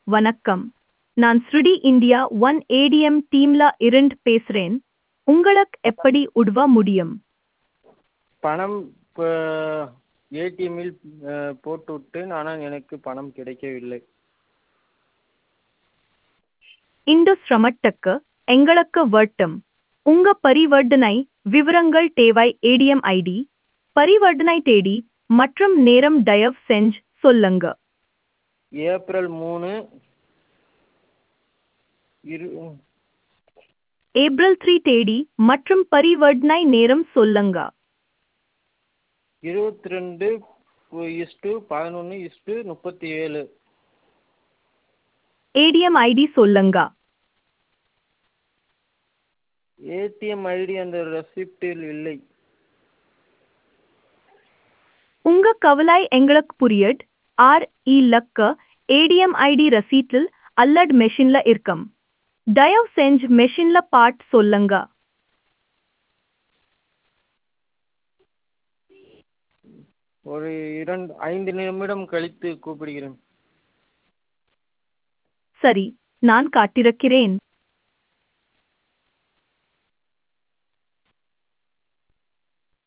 வணக்கம் நான் ஸ்ருடி இந்தியா ஒன் ஏடிஎம் டீம்ல இருந்து பேசுறேன் உங்களுக்கு எப்படி உதவ முடியும் பணம் இப்போ ஏடிஎம்மில் போட்டு விட்டேன் ஆனால் எனக்கு பணம் கிடைக்கவில்லை இந்த சிரமத்துக்கு எங்களுக்கு வருத்தம் உங்க பரிவர்த்தனை விவரங்கள் தேவை ஏடிஎம் ஐடி பரிவர்த்தனை தேதி மற்றும் நேரம் தயவு செஞ்சு சொல்லுங்க ஏப்ரல் மூணு இரு ஏப்ரல் த்ரீ தேதி மற்றும் பரிவர்த்தனை நேரம் சொல்லுங்க இருபத்தி ரெண்டு இஸ்டு பதினொன்று இஸ்டு முப்பத்தி ஏழு ஏடிஎம் ஐடி சொல்லுங்க ஏடிஎம் ஐடி அந்த ரெசிப்டில் இல்லை உங்க கவலை எங்களுக்கு புரியுது ஆர் இ லக்க ஏடிஎம் ஐடி ரசீட்டில் அல்லது மெஷின்ல இருக்கும் தயவு செஞ்சு மெஷின்ல பாட் சொல்லுங்க ஒரு இரண்டு ஐந்து நிமிடம் கழித்து கூப்பிடுகிறேன் சரி நான் காத்திருக்கிறேன்